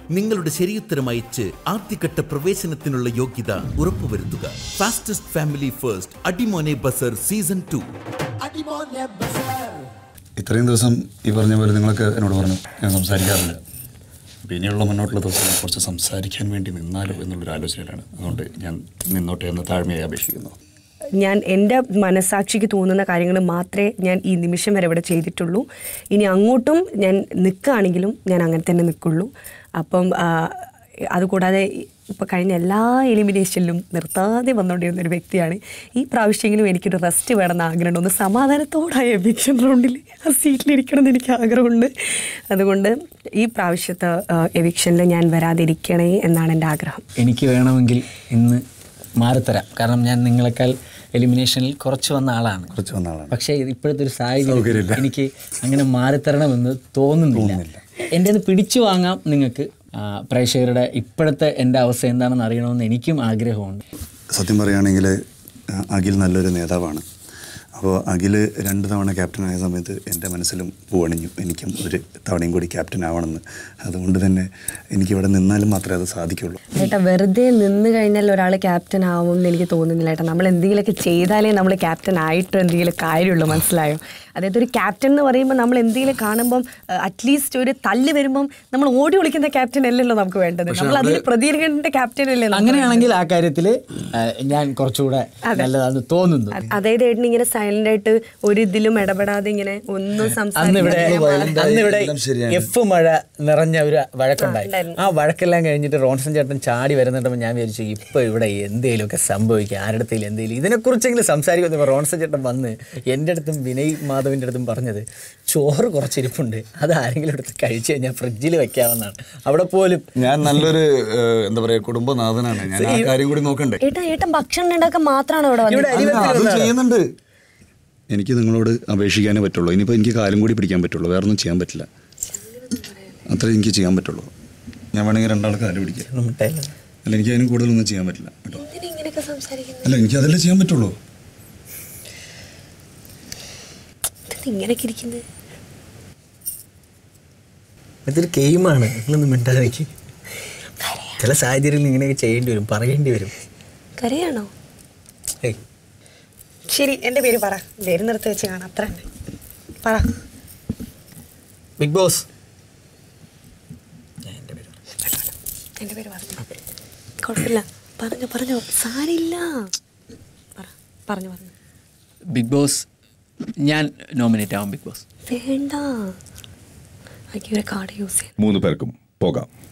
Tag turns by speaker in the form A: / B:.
A: നിങ്ങളുടെ ശരിയുത്തരം അയച്ച് ആദ്യഘട്ട പ്രവേശനത്തിനുള്ള യോഗ്യത ഉറപ്പുവരുത്തുക ഫാസ്റ്റസ്റ്റ് ഫാമിലി ഫസ്റ്റ് അടിമോനെ ബസർ സീസൺ ടു
B: ഇത്രയും ദിവസം ഈ പറഞ്ഞ പോലെ നിങ്ങളൊക്കെ എന്നോട് പറഞ്ഞു ഞാൻ സംസാരിക്കാറില്ല അപ്പോൾ ഇനിയുള്ള മുന്നോട്ടുള്ള ദിവസം കുറച്ച് സംസാരിക്കാൻ വേണ്ടി നിന്നാലോ എന്നുള്ളൊരു ആലോചനയിലാണ് അതുകൊണ്ട് ഞാൻ നിന്നോട്ടെ എന്ന് താഴ്മയായി അപേക്ഷിക്കുന്നു
C: ഞാൻ എൻ്റെ മനസാക്ഷിക്ക് തോന്നുന്ന കാര്യങ്ങൾ മാത്രമേ ഞാൻ ഈ നിമിഷം വരെ ഇവിടെ ചെയ്തിട്ടുള്ളൂ ഇനി അങ്ങോട്ടും ഞാൻ നിൽക്കുകയാണെങ്കിലും ഞാൻ അങ്ങനെ തന്നെ നിൽക്കുള്ളൂ അപ്പം ആ, അതുകൂടാതെ ഇപ്പോൾ കഴിഞ്ഞ എല്ലാ എലിമിനേഷനിലും നിർത്താതെ വന്നുകൊണ്ടിരുന്ന ഒരു വ്യക്തിയാണ് ഈ പ്രാവശ്യമെങ്കിലും എനിക്കൊരു റെസ്റ്റ് വേണമെന്ന് ആഗ്രഹമുണ്ട് ഒന്ന് സമാധാനത്തോടായ എവിക്ഷൻ റൗണ്ടിൽ ആ സീറ്റിലിരിക്കണം എന്ന് എനിക്ക് ആഗ്രഹമുണ്ട് അതുകൊണ്ട് ഈ പ്രാവശ്യത്തെ എവിക്ഷനിൽ ഞാൻ വരാതിരിക്കണേ എന്നാണ് എൻ്റെ ആഗ്രഹം
D: എനിക്ക് വേണമെങ്കിൽ ഇന്ന് മാറിത്തരാം കാരണം ഞാൻ നിങ്ങളെക്കാൾ എലിമിനേഷനിൽ കുറച്ച് വന്ന ആളാണ്
B: കുറച്ച് വന്ന ആളാണ്
D: പക്ഷേ ഇത് ഇപ്പോഴത്തെ ഒരു സാഹചര്യം എനിക്ക് അങ്ങനെ മാറിത്തരണമെന്ന് തോന്നുന്നില്ല എൻ്റെ അത് പിടിച്ചു വാങ്ങാം നിങ്ങൾക്ക് ആ, പ്രേക്ഷകരുടെ ഇപ്പോഴത്തെ എൻ്റെ അവസ്ഥ എന്താണെന്ന് അറിയണമെന്ന് എനിക്കും ആഗ്രഹമുണ്ട്
B: സത്യം പറയുകയാണെങ്കിൽ ആ, അഖിൽ നല്ലൊരു നേതാവാണ് അപ്പോൾ അഖിൽ രണ്ട് തവണ ക്യാപ്റ്റനായ സമയത്ത് എൻ്റെ മനസ്സിലും പൂവണിഞ്ഞു എനിക്കും ഒരു തവണയും കൂടി ക്യാപ്റ്റൻ ആവണമെന്ന് അതുകൊണ്ട് തന്നെ എനിക്കിവിടെ നിന്നാലും മാത്രമേ അത് സാധിക്കുള്ളൂ
C: ഏട്ടാ വെറുതെ നിന്ന് കഴിഞ്ഞാൽ ഒരാൾ ക്യാപ്റ്റൻ ആവും എന്ന് എനിക്ക് തോന്നുന്നില്ല ഏട്ടാ നമ്മൾ എന്തെങ്കിലുമൊക്കെ ചെയ്താലേ നമ്മൾ ക്യാപ്റ്റൻ ആയിട്ട് എന്തെങ്കിലും കാര്യമുള്ളൂ മനസ്സിലായോ അതായത് ഒരു ക്യാപ്റ്റൻ എന്ന് പറയുമ്പോൾ നമ്മൾ എന്തെങ്കിലും കാണുമ്പം അറ്റ്ലീസ്റ്റ് ഒരു തല്ല് വരുമ്പം നമ്മൾ ഓടി ഒളിക്കുന്ന ക്യാപ്റ്റൻ അല്ലല്ലോ നമുക്ക് വേണ്ടത് നമ്മൾ അതിൽ പ്രതികരിക്കേണ്ട ക്യാപ്റ്റൻ അല്ലേ നമുക്ക്
D: അങ്ങനെയാണെങ്കിൽ ആ കാര്യത്തിൽ ഞാൻ കുറച്ചുകൂടെ നല്ലതാണെന്ന് തോന്നുന്നു
C: അ- അതായത് ഏട്ടൻ ഇങ്ങനെ സൈലന്റ് ആയിട്ട് ഒരു ഇതിലും ഇടപെടാതെ ഇങ്ങനെ ഒന്നും
D: അന്ന് ഇവിടെ
C: സംസാരിക്കാതെ
D: അന്ന് ഇവിടെ
B: എല്ലാം ശരിയാണ്.
D: എഫ് മഴ നിറഞ്ഞ ഒരു വഴക്കുണ്ടായി
C: ഉണ്ടായിരുന്നു.
D: ആ വഴക്കെല്ലാം കഴിഞ്ഞിട്ട് റോൺസൺ ചേട്ടൻ ചാടി വരുന്നുണ്ടപ്പോൾ ഞാൻ വിചാരിച്ചു ഇപ്പൊ ഇവിടെ എന്തെങ്കിലുമൊക്കെ സംഭവിക്കുക ആരുടെ അടുത്തേലും എന്തെങ്കിലും ഇതിനെക്കുറിച്ചെങ്കിലും സംസാരിക്കുമ്പോൾ റോൺസൺ ചേട്ടൻ വന്ന് എൻ്റെ അടുത്തും വിനയ് മാധവിൻ്റെ അടുത്തും പറഞ്ഞത് ചോറ് കുറച്ചിരിപ്പുണ്ട് അത് ആരെങ്കിലും എടുത്ത് കഴിച്ചു കഴിഞ്ഞാൽ ഫ്രിഡ്ജിൽ വെക്കാവുന്നതാണ് അവിടെ പോലും
B: ഞാൻ നല്ലൊരു ഏഹ്, എന്താ പറയുക കുടുംബനാഥനാണ് ഞാൻ ആ കാര്യം കൂടി നോക്കണ്ടേ
C: ഏട്ടാ ഏട്ടൻ ഭക്ഷണം ഉണ്ടാക്കാൻ മാത്രമാണ് ഇവിടെ വന്നത്
B: അല്ല, അതും ചെയ്യുന്നുണ്ട് എനിക്ക് നിങ്ങളോട് അപേക്ഷിക്കാനേ പറ്റുള്ളൂ ഇനിയിപ്പോൾ എനിക്ക് കാലും കൂടി പിടിക്കാൻ പറ്റുള്ളൂ വേറെ ഒന്നും ചെയ്യാൻ പറ്റില്ല അത്രേ എനിക്ക് ചെയ്യാൻ പറ്റുള്ളൂ ഞാൻ വേണമെങ്കിൽ രണ്ടാൾ കാല് പിടിക്കാം
D: മിഠായില്ല.
B: അല്ല എനിക്ക് അതിനും കൂടുതലൊന്നും ചെയ്യാൻ പറ്റില്ല കേട്ടോ
C: എന്തിനാ ഇങ്ങനെയൊക്കെ സംസാരിക്കുന്നത്
B: അല്ല എനിക്ക് അതല്ലേ ചെയ്യാൻ പറ്റുള്ളൂ
C: എന്തിനാ ഇങ്ങനെയൊക്കെ ഇരിക്കുന്നത്
D: ഇതൊരു ഗെയിമാണ് നിങ്ങളൊന്നും മിണ്ടാതിരിക്കും ചില സാഹചര്യങ്ങളിൽ ഇങ്ങനെയൊക്കെ ചെയ്യേണ്ടി വരും പറയേണ്ടി വരും
C: കരയാണോ
D: ഏയ്
C: ശരി എൻ്റെ പേര് പറ വരുന്നിടത്ത് വെച്ച് കാണാം അത്ര തന്നെ പറ
D: ബിഗ് ബോസ്
C: എൻ്റെ പേര് പറഞ്ഞു കുഴപ്പമില്ല പറഞ്ഞു പറഞ്ഞു സാരില്ല പറ പറഞ്ഞു പറഞ്ഞു
D: ബിഗ് ബോസ് ഞാൻ നോമിനേറ്റ് ആവാം ബിഗ് ബോസ്
C: വേണ്ട എനിക്ക് ഒരു കാർഡ് യൂസ് ചെയ്യാം
E: മൂന്ന് പേർക്കും പോകാം